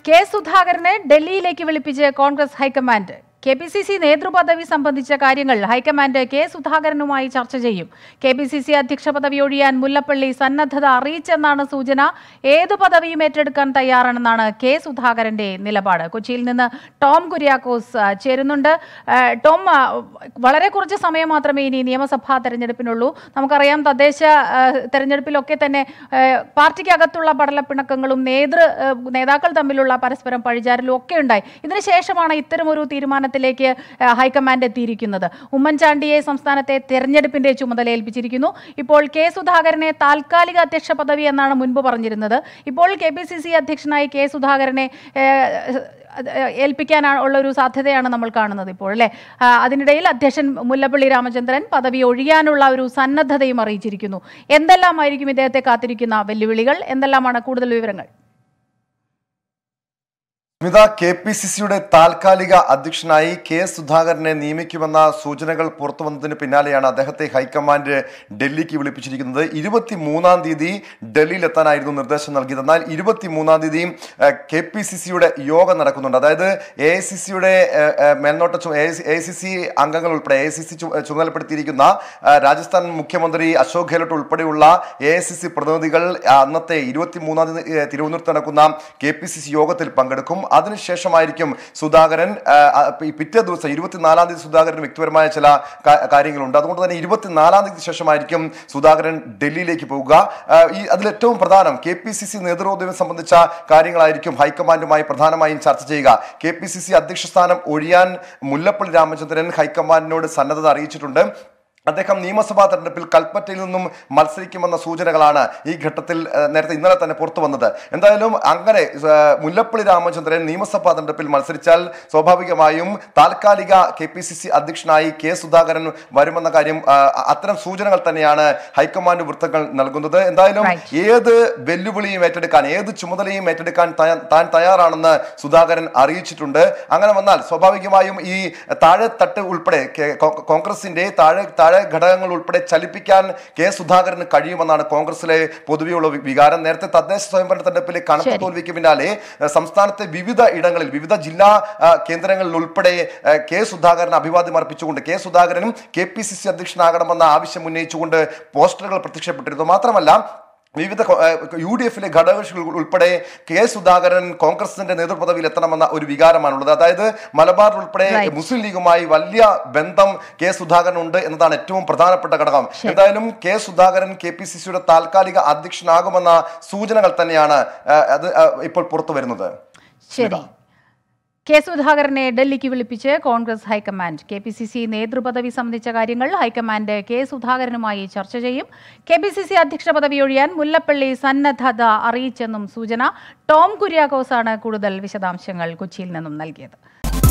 K സുധാകരനെ ഡൽഹിയിലേക്ക് വിളിപ്പിച്ച് Congress high command K P C C നേതൃപദവി സംബന്ധിച്ച കാര്യങ്ങൾ ഹൈക്കമാൻഡ് കെ സുധാകരനുമായി ചർച്ച ചെയ്യും കെ പി സി സി അധ്യക്ഷ പദവി ഒഴിയാൻ മുല്ലപ്പള്ളി സന്നദ്ധത അറിയിച്ചെന്നാണ് സൂചന ഏതു പദവിയും ഏറ്റെടുക്കാൻ തയ്യാറാണെന്നാണ് കെ സുധാകരന്റെ നിലപാട് കൊച്ചിയിൽ നിന്ന് ടോം കുര്യാക്കോസ് ആ, ചേരുന്നുണ്ട് ആ, ടോം ആ, വളരെ കുറച്ച് സമയം മാത്രമേ ഇനി നിയമസഭാ തെരഞ്ഞെടുപ്പിനുള്ളൂ നമുക്കറിയാം തദ്ദേശ ആ, തെരഞ്ഞെടുപ്പിലൊക്കെ തന്നെ ആ, പാർട്ടിക്കകത്തുള്ള പടലപ്പിണക്കങ്ങളും നേതൃ ആ, നേതാക്കൾ തമ്മിലുള്ള പരസ്പരം പഴിചാരലും ഒക്കെ ഉണ്ടായി ഇതിനുശേഷമാണ് ഇത്തരമൊരു തീരുമാനത്തിലേക്ക് ആ, ഹൈക്കമാൻഡ് എത്തിയിരിക്കുന്നത് ഉമ്മൻചാണ്ടിയെ സംസ്ഥാനത്തെ തെരഞ്ഞെടുപ്പിന്റെ ചുമതല ഏൽപ്പിച്ചിരിക്കുന്നു ഇപ്പോൾ കെ സുധാകരനെ താൽക്കാലിക അധ്യക്ഷ പദവി എന്നാണ് മുൻപ് പറഞ്ഞിരുന്നത് ഇപ്പോൾ കെ പി സി സി അധ്യക്ഷനായി കെ സുധാകരനെ ഏഹ്, അത് ഏൽപ്പിക്കാനുള്ള ഉള്ള ഒരു സാധ്യതയാണ് നമ്മൾ കാണുന്നത് ഇപ്പോൾ അല്ലേ ആ, അതിനിടയിൽ അധ്യക്ഷൻ മുല്ലപ്പള്ളി രാമചന്ദ്രൻ പദവി ഒഴിയാനുള്ള ഒരു സന്നദ്ധതയും അറിയിച്ചിരിക്കുന്നു എന്തെല്ലാമായിരിക്കും ഇദ്ദേഹത്തെ കാത്തിരിക്കുന്ന വെല്ലുവിളികൾ എന്തെല്ലാമാണ് കൂടുതൽ വിവരങ്ങൾ സ്മിത കെ പി സി സിയുടെ താൽക്കാലിക അധ്യക്ഷനായി കെ സുധാകരനെ നിയമിക്കുമെന്ന സൂചനകൾ പുറത്തു വന്നതിന് പിന്നാലെയാണ് അദ്ദേഹത്തെ ഹൈക്കമാൻഡ് ഡൽഹിക്ക് വിളിപ്പിച്ചിരിക്കുന്നത് ഇരുപത്തി മൂന്നാം തീയതി ഡൽഹിയിൽ എത്താനായിരുന്നു നിർദ്ദേശം നൽകിയത് എന്നാൽ ഇരുപത്തി മൂന്നാം തീയതി കെ പി സി സിയുടെ യോഗം നടക്കുന്നുണ്ട് അതായത് എ ഐ സി സിയുടെ മേൽനോട്ട എ സി സി അംഗങ്ങൾ ഉൾപ്പെടെ എ സി സി ചുമതലപ്പെടുത്തിയിരിക്കുന്ന ആ, രാജസ്ഥാൻ മുഖ്യമന്ത്രി അശോക് ഗെഹ്ലോട്ട് ഉൾപ്പെടെയുള്ള എ ഐ സി സി പ്രതിനിധികൾ ആ, അന്നത്തെ ഇരുപത്തി മൂന്നാം തീയതി ഏ, തിരുവനന്തപുരത്ത് നടക്കുന്ന കെ പി സി സി യോഗത്തിൽ പങ്കെടുക്കും അതിനുശേഷമായിരിക്കും സുധാകരൻ ആ, ആ, ഈ പിറ്റേ ദിവസം ഇരുപത്തിനാലാം തീയതി സുധാകരൻ വ്യക്തിപരമായ ചില കാ- കാര്യങ്ങളുണ്ട് അതുകൊണ്ട് തന്നെ ഇരുപത്തിനാലാം തീയതി ശേഷമായിരിക്കും സുധാകരൻ ഡൽഹിയിലേക്ക് പോവുക ആ, ഈ അതിലേറ്റവും പ്രധാനം കെ പി സി സി നേതൃത്വം സംബന്ധിച്ച കാര്യങ്ങളായിരിക്കും ഹൈക്കമാൻഡുമായി പ്രധാനമായും ചർച്ച ചെയ്യുക കെ പി സി സി അധ്യക്ഷ സ്ഥാനം ഒഴിയാൻ മുല്ലപ്പള്ളി രാമചന്ദ്രൻ ഹൈക്കമാൻഡിനോട് സന്നദ്ധത അറിയിച്ചിട്ടുണ്ട് അദ്ദേഹം നിയമസഭാ തെരഞ്ഞെടുപ്പിൽ കൽപ്പറ്റയിൽ നിന്നും മത്സരിക്കുമെന്ന സൂചനകളാണ് ഈ ഘട്ടത്തിൽ ഏഹ്, നേരത്തെ ഇന്നലെ തന്നെ പുറത്തു വന്നത് എന്തായാലും അങ്ങനെ ഏഹ്, മുല്ലപ്പള്ളി രാമചന്ദ്രൻ നിയമസഭാ തെരഞ്ഞെടുപ്പിൽ മത്സരിച്ചാൽ സ്വാഭാവികമായും താൽക്കാലിക കെ പി സി സി അധ്യക്ഷനായി കെ സുധാകരൻ വരുമെന്ന കാര്യം ആ, അത്തരം സൂചനകൾ തന്നെയാണ് ഹൈക്കമാൻഡ് വൃത്തങ്ങൾ നൽകുന്നത് എന്തായാലും Right. ഏത് വെല്ലുവിളിയും ഏറ്റെടുക്കാൻ ഏത് ചുമതലയും ഏറ്റെടുക്കാൻ തയ്യാ- താൻ തയ്യാറാണെന്ന് സുധാകരൻ അറിയിച്ചിട്ടുണ്ട് അങ്ങനെ വന്നാൽ സ്വാഭാവികമായും ഈ താഴെ തട്ട് ഉൾപ്പെടെ കെ- കോ- കോൺഗ്രസിന്റെ താഴെ താഴെ ഘടകങ്ങൾ ഉൾപ്പെടെ ചലിപ്പിക്കാൻ കെ സുധാകരന് കഴിയുമെന്നാണ് കോൺഗ്രസിലെ പൊതുവെയുള്ള വി- വികാരം നേരത്തെ തദ്ദേശ സ്വയംഭരണ തെരഞ്ഞെടുപ്പിലെ കനത്ത ശരി. തോൽവിക്ക് പിന്നാലെ ഏഹ്, സംസ്ഥാനത്തെ വിവിധ ഇടങ്ങളിൽ വിവിധ ജില്ലാ ആ, കേന്ദ്രങ്ങളിൽ ഉൾപ്പെടെ ഏഹ്, കെ സുധാകരൻ അഭിവാദ്യം അർപ്പിച്ചുകൊണ്ട് കെ സുധാകരനും കെ പി സി സി അധ്യക്ഷനാകണമെന്ന ആവശ്യം ഉന്നയിച്ചുകൊണ്ട് പോസ്റ്ററുകൾ പ്രത്യക്ഷപ്പെട്ടിരുന്നു മാത്രമല്ല വിവിധ കോ- ഏഹ് യു ഡി എഫിലെ ഘടകകക്ഷികൾ ഉൾപ്പെടെ കെ സുധാകരൻ കോൺഗ്രസിന്റെ നേതൃപദവിയിൽ എത്തണമെന്ന ഒരു വികാരമാണുള്ളത് അതായത് മലബാർ ഉൾപ്പെടെ Right. മുസ്ലിം ലീഗുമായി വലിയ ബന്ധം കെ സുധാകരൻ ഉണ്ട് എന്നതാണ് ഏറ്റവും പ്രധാനപ്പെട്ട ഘടകം എന്തായാലും K Sudhakaran K P C സിയുടെ താൽക്കാലിക അധ്യക്ഷനാകുമെന്ന സൂചനകൾ തന്നെയാണ് ഏഹ്, അത് ഏഹ്, ഇപ്പോൾ പുറത്തു വരുന്നത് ശരി കെ സുധാകരനെ ഡൽഹിക്ക് വിളിപ്പിച്ച് Congress high command K P C C നേതൃപദവി സംബന്ധിച്ച കാര്യങ്ങൾ ഹൈക്കമാൻഡ് കെ സുധാകരനുമായി ചർച്ച ചെയ്യും കെ പി സി സി അധ്യക്ഷ പദവി ഒഴിയാൻ മുല്ലപ്പള്ളി സന്നദ്ധത അറിയിച്ചെന്നും സൂചന ടോം കുര്യാക്കോസാണ് കൂടുതൽ വിശദാംശങ്ങൾ കൊച്ചിയിൽ നിന്നും നൽകിയത്